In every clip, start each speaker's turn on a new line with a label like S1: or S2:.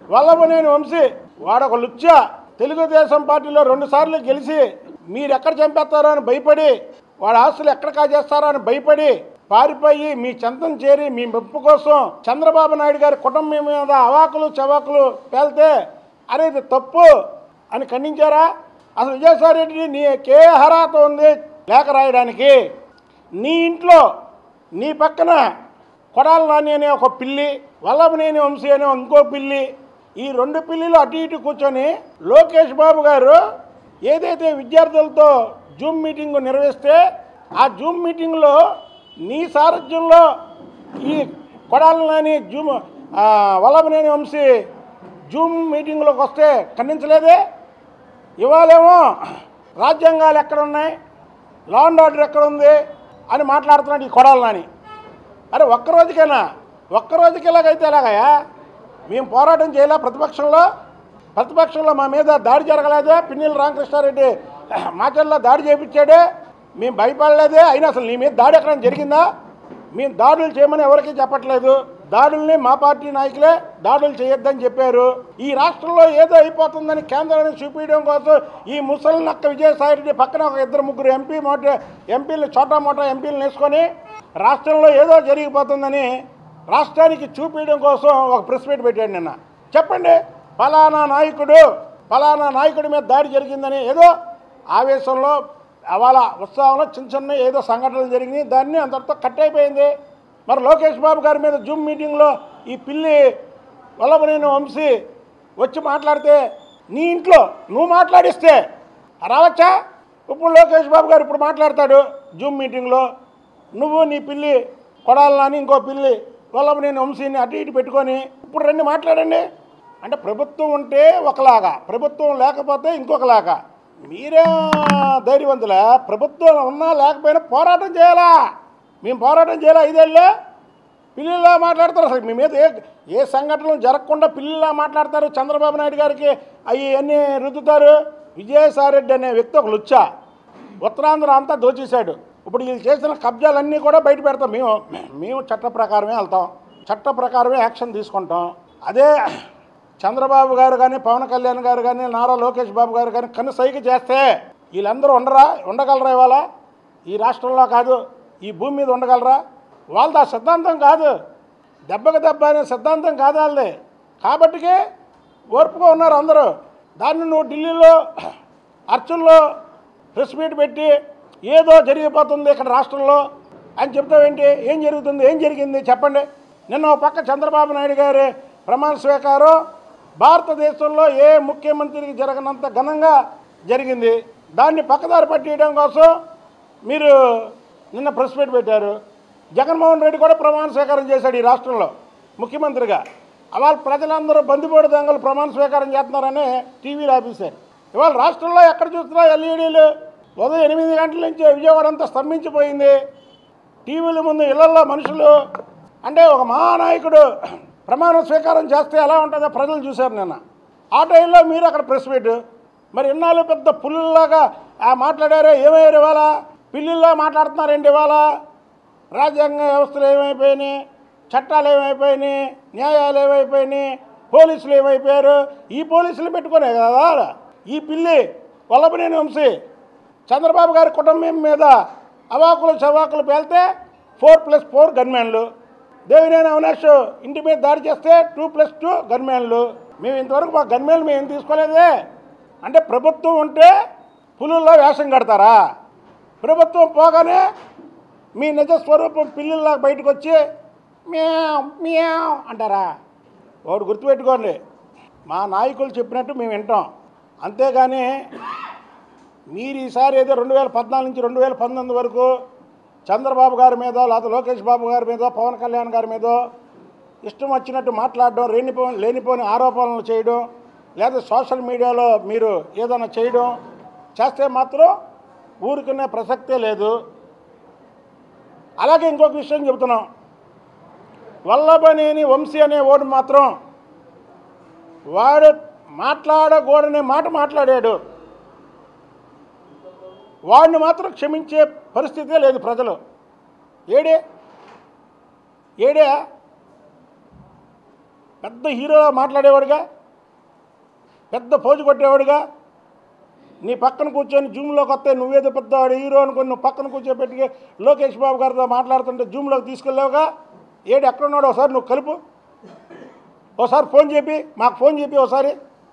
S1: వల్లభనేని వంశీ వాడొక లుచ్చ తెలుగుదేశం పార్టీలో రెండు సార్లు గెలిచి మీరు ఎక్కడ చంపేస్తారో అని భయపడి వాడి ఆస్తులు ఎక్కడ కాజేస్తారో అని భయపడి పారిపోయి మీ చెంతం చేరి మీ మెప్పు కోసం చంద్రబాబు నాయుడు గారి కుటుంబం మీద అవాకులు చవాకులు పేలితే అరే ఇది తప్పు అని ఖండించారా అసలు విజయసాయి రెడ్డి నీ కే అర్హత ఉంది లేఖ రాయడానికి నీ ఇంట్లో నీ పక్కన కొడాల నాని అనే ఒక పిల్లి వల్లభనేని వంశీ అనే ఇంకో పిల్లి ఈ రెండు పిల్లిలు అటు ఇటు కూర్చొని లోకేష్ బాబు గారు ఏదైతే విద్యార్థులతో జూమ్ మీటింగ్ నిర్వహిస్తే ఆ జూమ్ మీటింగ్లో నీ సారథ్యంలో ఈ కొడాల నాని జూమ్ ఆ, వల్లభనేని వంశీ జూమ్ మీటింగ్లోకి వస్తే ఖండించలేదే ఇవాళేమో రాజ్యాంగాలు ఎక్కడ ఉన్నాయి లా అండ్ ఆర్డర్ ఎక్కడ ఉంది అని మాట్లాడుతున్నాడు ఈ కొడాలి నాని అరే ఒక్క రోజుకేనా ఒక్క రోజుకి ఎలాగైతే ఎలాగయా మేము పోరాటం చేయలే ప్రతిపక్షంలో ప్రతిపక్షంలో మా మీద దాడి జరగలేదే పిన్నెల రామకృష్ణారెడ్డి మాటల్లో దాడి చేయించాడే మేము భయపడలేదే అయినా అసలు నీ మీద దాడి ఎక్కడైనా జరిగిందా మేము దాడులు చేయమని ఎవరికీ చెప్పట్లేదు దాడుల్ని మా పార్టీ నాయకులే దాడులు చేయొద్దని చెప్పారు ఈ రాష్ట్రంలో ఏదో అయిపోతుందని కేంద్రాన్ని చూపించడం కోసం ఈ ముసలి నక్క విజయసాయి రెడ్డి పక్కన ఒక ఇద్దరు ముగ్గురు ఎంపీ మోట ఎంపీలు చోటా మోటా ఎంపీలు వేసుకొని రాష్ట్రంలో ఏదో జరిగిపోతుందని రాష్ట్రానికి చూపించడం కోసం ఒక ప్రెస్ మీట్ పెట్టాడు నిన్న చెప్పండి ఫలానా నాయకుడు ఫలానా నాయకుడి మీద దాడి జరిగిందని ఏదో ఆవేశంలో అవాళ ఉత్సాహంలో చిన్న చిన్న ఏదో సంఘటనలు జరిగినాయి దాన్ని అంతటితో కట్ అయిపోయింది మరి లోకేష్ బాబు గారి మీద జూమ్ మీటింగ్లో ఈ పిల్లి వల్లభనేని వంశీ వచ్చి మాట్లాడితే నీ ఇంట్లో నువ్వు మాట్లాడిస్తే రావచ్చా ఇప్పుడు లోకేష్ బాబు గారు ఇప్పుడు మాట్లాడతాడు జూమ్ మీటింగ్లో నువ్వు నీ పిల్లి కొడాలని ఇంకో పిల్లి వల్లభనేని వంశీని అటు ఇటు పెట్టుకొని ఇప్పుడు రండి మాట్లాడండి అంటే ప్రభుత్వం ఉంటే ఒకలాగా ప్రభుత్వం లేకపోతే ఇంకొకలాగా మీరే ధైర్యవంతులే ప్రభుత్వం ఉన్నా లేకపోయినా పోరాటం చేయాలా మేము పోరాటం చేయాలా ఐదేళ్ళే పిల్లిలా మాట్లాడతారు అసలు మీ మీద ఏ ఏ సంఘటనలు జరగకుండా పిల్లిలా మాట్లాడతారు చంద్రబాబు నాయుడు గారికి అవి అన్నీ రుద్దుతారు విజయసాయిరెడ్డి అనే వ్యక్తి ఒక లుచ్చా ఉత్తరాంధ్ర అంతా దోచేశాడు ఇప్పుడు వీళ్ళు చేసిన కబ్జాలన్నీ కూడా బయట పెడతాం మేము మేము చట్ట ప్రకారమే వెళ్తాం చట్ట ప్రకారమే యాక్షన్ తీసుకుంటాం అదే చంద్రబాబు గారు కానీ పవన్ కళ్యాణ్ గారు కానీ నారా లోకేష్ బాబు గారు కానీ కన్ను సైగ చేస్తే వీళ్ళందరూ ఉండరా ఉండగలరా ఇవాళ ఈ రాష్ట్రంలో కాదు ఈ భూమి మీద ఉండగలరా వాళ్ళది ఆ సిద్ధాంతం కాదు దెబ్బకి దెబ్బ అనే సిద్ధాంతం కాదు వాళ్ళది కాబట్టికే ఓర్పుగా ఉన్నారు అందరూ దాన్ని నువ్వు ఢిల్లీలో అర్చుల్లో ప్రెస్ మీట్ పెట్టి ఏదో జరిగిపోతుంది ఇక్కడ రాష్ట్రంలో అని చెప్తావేంటి ఏం జరుగుతుంది ఏం జరిగింది చెప్పండి నిన్న ఒక పక్క చంద్రబాబు నాయుడు గారి ప్రమాణ స్వీకారం భారతదేశంలో ఏ ముఖ్యమంత్రికి జరగనంత ఘనంగా జరిగింది దాన్ని పక్కదారి పట్టియడం కోసం మీరు నిన్న ప్రెస్ మీట్ పెట్టారు జగన్మోహన్ రెడ్డి కూడా ప్రమాణ స్వీకారం చేశాడు ఈ రాష్ట్రంలో ముఖ్యమంత్రిగా అవాళ ప్రజలందరూ బందిపోటు దొంగలు ప్రమాణ స్వీకారం చేస్తున్నారని టీవీలో ఆపేశారు ఇవాళ రాష్ట్రంలో ఎక్కడ చూస్తున్నా ఎల్ఈడీలు ఉదయం ఎనిమిది గంటల నుంచి విజయవాడ అంతా స్తంభించిపోయింది టీవీల ముందు ఇళ్లలో మనుషులు అంటే ఒక మహానాయకుడు ప్రమాణ స్వీకారం చేస్తే ఎలా ఉంటుందో ప్రజలు చూశారు నిన్న ఆ టైంలో మీరు అక్కడ ప్రెస్ మీట్ మరి ఇన్నాళ్ళు పెద్ద పుల్లులాగా ఆ మాట్లాడారో ఏమయ్యారు ఇవాళ పిల్లిల్లా మాట్లాడుతున్నారండి ఇవాళ రాజ్యాంగ వ్యవస్థలు ఏమైపోయినాయి చట్టాలు ఏమైపోయినాయి న్యాయాలు ఏమైపోయినాయి పోలీసులు ఏమైపోయారు ఈ పోలీసులు పెట్టుకునే కదా ఈ పిల్లి వల్లభనేని వంశీ చంద్రబాబు గారి కుటుంబం మీద అవాకులు చవాకులు పేలితే ఫోర్ ప్లస్ ఫోర్ గన్మ్యాన్లు దేవినేని అవినాష్ ఇంటి మీద దాడి చేస్తే టూ ప్లస్ టూ గన్మ్యాన్లు మేము ఇంతవరకు మా గన్మ్యాన్లు మేము ఏం తీసుకోలేదే అంటే ప్రభుత్వం ఉంటే పులుల్లో వేషం కడతారా ప్రభుత్వం పోగానే మీ నిజ స్వరూపం పిల్లిల్లా బయటకు వచ్చి మ్యావ్ మ్యావ్ అంటారా వాడు గుర్తుపెట్టుకోండి మా నాయకులు చెప్పినట్టు మేము వింటాం అంతేగాని మీరు ఈసారి ఏదో రెండు వేల పద్నాలుగు నుంచి రెండు వేల పంతొమ్మిది వరకు చంద్రబాబు గారి మీద లేకపోతే లోకేష్ బాబు గారి మీద పవన్ కళ్యాణ్ గారి మీద ఇష్టం వచ్చినట్టు మాట్లాడడం లేనిపో లేనిపోని ఆరోపణలు చేయడం లేదా సోషల్ మీడియాలో మీరు ఏదైనా చేయడం చేస్తే మాత్రం ఊరుకునే ప్రసక్తే లేదు అలాగే ఇంకొక విషయం చెబుతున్నాం వల్లభనేని వంశీ అనే ఓడు మాత్రం వాడు మాట్లాడకూడని మాట మాట్లాడాడు వాడిని మాత్రం క్షమించే పరిస్థితే లేదు ప్రజలు ఏడే ఏడే పెద్ద హీరో మాట్లాడేవాడుగా పెద్ద పోజు కొట్టేవాడుగా నీ పక్కన కూర్చొని జూమ్లోకి వస్తే నువ్వేదో పెద్ద హీరో అనుకుని నువ్వు పక్కన కూర్చోబెట్టి లోకేష్ బాబు గారితో మాట్లాడుతుంటే జూమ్లోకి తీసుకెళ్ళావుగా ఏడు ఎక్కడున్నాడు ఒకసారి నువ్వు కలుపు ఒకసారి ఫోన్ చెప్పి మాకు ఫోన్ చెప్పి ఒకసారి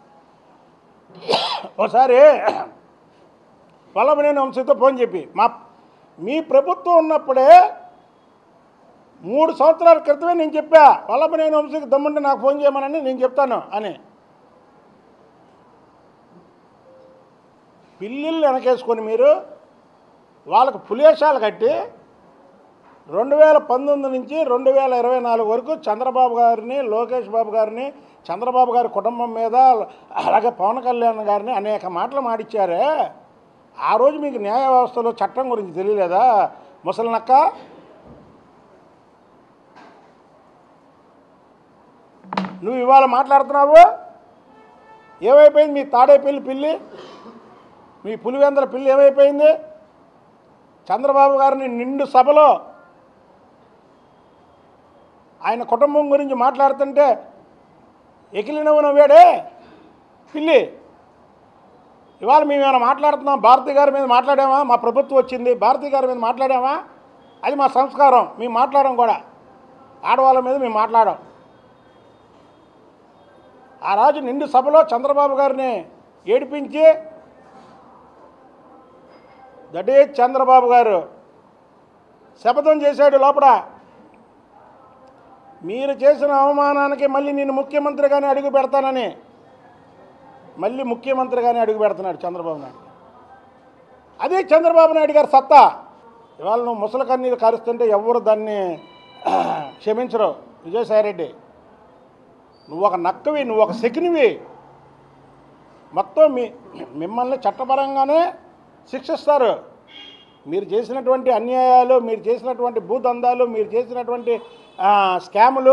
S1: ఒకసారి వల్లభనేని వంశీతో ఫోన్ చెప్పి మా మీ ప్రభుత్వం ఉన్నప్పుడే మూడు సంవత్సరాల క్రితమే నేను చెప్పా వల్లభనేని వంశీకి దమ్ముంటే నాకు ఫోన్ చేయమనని నేను చెప్తాను అని పిల్లిళ్ళు వెనకేసుకొని మీరు వాళ్ళకు పులేశాలు కట్టి రెండు వేల పంతొమ్మిది నుంచి రెండు వేల ఇరవై నాలుగు వరకు చంద్రబాబు గారిని లోకేష్ బాబు గారిని చంద్రబాబు గారి కుటుంబం మీద అలాగే పవన్ కళ్యాణ్ గారిని అనేక మాటలు మాడిచ్చారే ఆ రోజు మీకు న్యాయ వ్యవస్థలో చట్టం గురించి తెలియలేదా ముసలినక్క నువ్వు ఇవాళ మాట్లాడుతున్నావు ఏమైపోయింది మీ తాడేపల్లి పిల్లి మీ పులివెందల పిల్లి ఏమైపోయింది చంద్రబాబు గారిని నిండు సభలో ఆయన కుటుంబం గురించి మాట్లాడుతుంటే ఎకిలినవు నవ్వాడే పిల్లి ఇవాళ మేము ఏమైనా మాట్లాడుతున్నాం భారతి గారి మీద మాట్లాడామా మా ప్రభుత్వం వచ్చింది భారతి గారి మీద మాట్లాడామా అది మా సంస్కారం మేము మాట్లాడడం కూడా ఆడవాళ్ళ మీద మేము మాట్లాడాం ఆ రాజు నిండు సభలో చంద్రబాబు గారిని ఏడిపించి దటే చంద్రబాబు గారు శపథం చేశాడు లోపల మీరు చేసిన అవమానానికి మళ్ళీ నేను ముఖ్యమంత్రిగానే అడుగు పెడతానని మళ్ళీ ముఖ్యమంత్రిగానే అడుగు పెడుతున్నాడు చంద్రబాబు నాయుడు అదే చంద్రబాబు నాయుడు గారి సత్తా ఇవాళ నువ్వు ముసలి కన్నీరు కారుస్తుంటే ఎవరు దాన్ని క్షమించరు విజయసాయిరెడ్డి నువ్వు ఒక నక్కవి నువ్వు ఒక శకినివి మొత్తం మీ మిమ్మల్ని చట్టపరంగానే శిక్షిస్తారు మీరు చేసినటువంటి అన్యాయాలు మీరు చేసినటువంటి భూదందాలు మీరు చేసినటువంటి ఆ, స్కాములు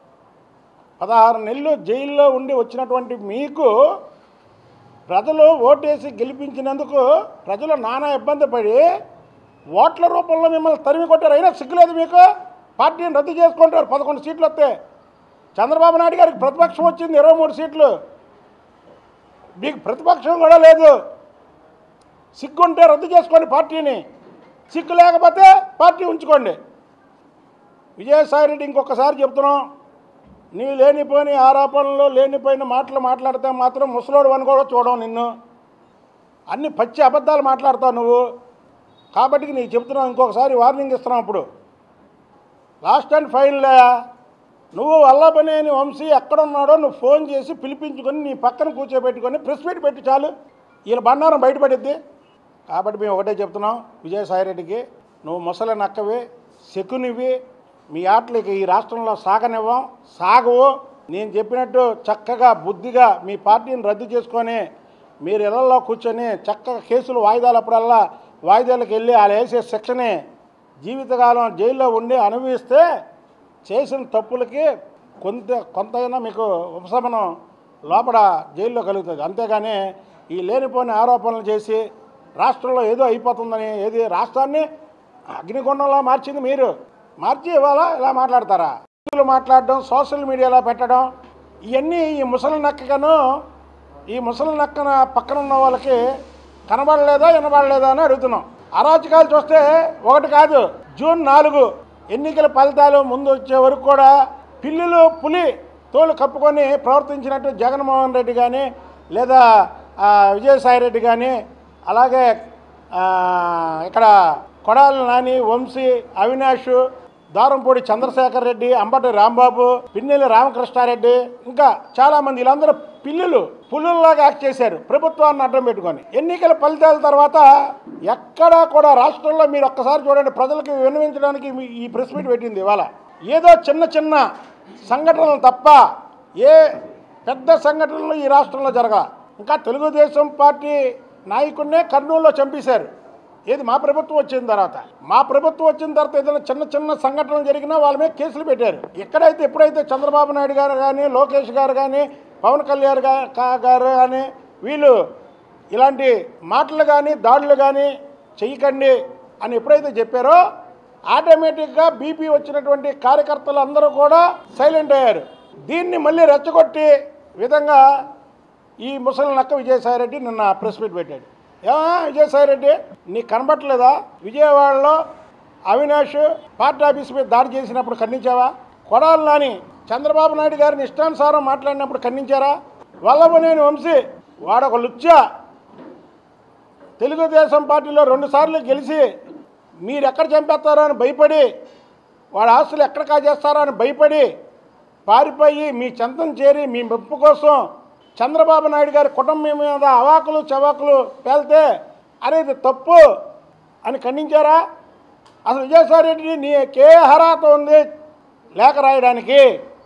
S1: పదహారు నెలలు జైల్లో ఉండి వచ్చినటువంటి మీకు ప్రజలు ఓటేసి గెలిపించినందుకు ప్రజలు నానా ఇబ్బంది పడి ఓట్ల రూపంలో మిమ్మల్ని తరిమి కొట్టారు అయినా సిగ్గులేదు మీకు పార్టీని రద్దు చేసుకుంటారు పదకొండు సీట్లు వస్తే చంద్రబాబు నాయుడు గారికి ప్రతిపక్షం వచ్చింది ఇరవై మూడు సీట్లు మీకు ప్రతిపక్షం కూడా లేదు సిగ్గుంటే రద్దు చేసుకోండి పార్టీని సిగ్గు లేకపోతే పార్టీ ఉంచుకోండి విజయసాయిరెడ్డి ఇంకొకసారి చెప్తున్నాం నీవు లేనిపోని ఆరోపణలు లేనిపోయిన మాటలు మాట్లాడితే మాత్రం ముసలోడు అని కూడా చూడవు నిన్ను అన్ని పచ్చి అబద్ధాలు మాట్లాడతావు నువ్వు కాబట్టి నీకు చెప్తున్నావు ఇంకొకసారి వార్నింగ్ ఇస్తున్నావు ఇప్పుడు లాస్ట్ అండ్ ఫైనల్ నువ్వు వల్లభనేని వంశీ ఎక్కడున్నాడో నువ్వు ఫోన్ చేసి పిలిపించుకొని నీ పక్కన కూర్చోబెట్టుకొని ప్రెస్ మీట్ పెట్టి చాలు వీళ్ళ బండారం బయటపడిద్ది కాబట్టి మేము ఒకటే చెప్తున్నాం విజయసాయిరెడ్డికి నువ్వు ముసలి నక్కవి శకునివి మీ ఆటలకి ఈ రాష్ట్రంలో సాగనివ్వం సాగవు నేను చెప్పినట్టు చక్కగా బుద్ధిగా మీ పార్టీని రద్దు చేసుకొని మీరు ఇళ్లలో కూర్చొని చక్కగా కేసులు వాయిదాలప్పుడల్లా వాయిదాలకు వెళ్ళి వాళ్ళు వేసే శిక్షని జీవితకాలం జైల్లో ఉండి అనుభవిస్తే చేసిన తప్పులకి కొంత కొంతైనా మీకు ఉపశమనం లోపల జైల్లో కలుగుతుంది అంతేగాని ఈ లేనిపోని ఆరోపణలు చేసి రాష్ట్రంలో ఏదో అయిపోతుందని ఏది రాష్ట్రాన్ని అగ్నిగుండంలో మార్చింది మీరు మార్చి ఇవాళ ఇలా మాట్లాడతారా టీవీలో మాట్లాడడం సోషల్ మీడియాలో పెట్టడం ఇవన్నీ ఈ ముసలి నక్కను ఈ ముసలి నక్కన పక్కన ఉన్న వాళ్ళకి కనబడలేదా వినబడలేదా అని అడుగుతున్నాం అరాచకాలు చూస్తే ఒకటి కాదు జూన్ నాలుగు ఎన్నికల ఫలితాలు ముందు వచ్చే వరకు కూడా పిల్లులు పులి తోలు కప్పుకొని ప్రవర్తించినట్టు జగన్మోహన్ రెడ్డి కానీ లేదా ఆ, విజయసాయి రెడ్డి కానీ అలాగే ఆ, ఇక్కడ కొడాలి నాని వంశీ అవినాష్ దారంపూడి చంద్రశేఖర్ రెడ్డి అంబటి రాంబాబు పిన్నెల్లి రామకృష్ణారెడ్డి ఇంకా చాలా మంది వీళ్ళందరూ పిల్లులు పులుల్లాగా యాక్ట్ చేశారు ప్రభుత్వాన్ని అడ్డం పెట్టుకొని ఎన్నికల ఫలితాల తర్వాత ఎక్కడా కూడా రాష్ట్రంలో మీరు ఒక్కసారి చూడండి ప్రజలకు విన్నవించడానికి మీ- ఈ ప్రెస్ మీట్ పెట్టింది ఇవాళ ఏదో చిన్న చిన్న సంఘటనలు తప్ప ఏ పెద్ద సంఘటనలు ఈ రాష్ట్రంలో జరగ ఇంకా తెలుగుదేశం పార్టీ నాయకుడినే కర్నూలులో చంపేశారు ఏది మా ప్రభుత్వం వచ్చిన తర్వాత మా ప్రభుత్వం వచ్చిన తర్వాత ఏదైనా చిన్న చిన్న సంఘటనలు జరిగినా వాళ్ళ మీద కేసులు పెట్టారు ఎక్కడైతే ఎప్పుడైతే చంద్రబాబు నాయుడు గారు కానీ లోకేష్ గారు కానీ పవన్ కళ్యాణ్ గా- కా- గారు కానీ వీళ్ళు ఇలాంటి మాటలు కానీ దాడులు కానీ చెయ్యకండి అని ఎప్పుడైతే చెప్పారో ఆటోమేటిక్గా బీపీ వచ్చినటువంటి కార్యకర్తలు అందరూ కూడా సైలెంట్ అయ్యారు దీన్ని మళ్ళీ రెచ్చగొట్టి విధంగా ఈ ముసలి నక్క విజయసాయిరెడ్డి నిన్న ప్రెస్ మీట్ పెట్టాడు ఏమా విజయసాయిరెడ్డి నీకు కనబట్టలేదా విజయవాడలో అవినాష్ పార్టీ ఆఫీస్ మీద దాడి చేసినప్పుడు ఖండించావా కొడాలి నాని చంద్రబాబు నాయుడు గారిని ఇష్టానుసారం మాట్లాడినప్పుడు ఖండించారా వల్లభనేని వంశీ వాడొక లుచ్చా తెలుగుదేశం పార్టీలో రెండుసార్లు గెలిచి మీరు ఎక్కడ చంపేస్తారో అని భయపడి వాళ్ళ ఆస్తులు ఎక్కడ కాజేస్తారో అని భయపడి పారిపోయి మీ చెంతం చేరి మీ మెప్పు కోసం చంద్రబాబు నాయుడు గారి కుటుంబం మీద అవాకులు చవాకులు పేలితే అనేది తప్పు అని ఖండించారా అసలు విజయసాయి రెడ్డి నీ కే అర్హత ఉంది లేఖ రాయడానికి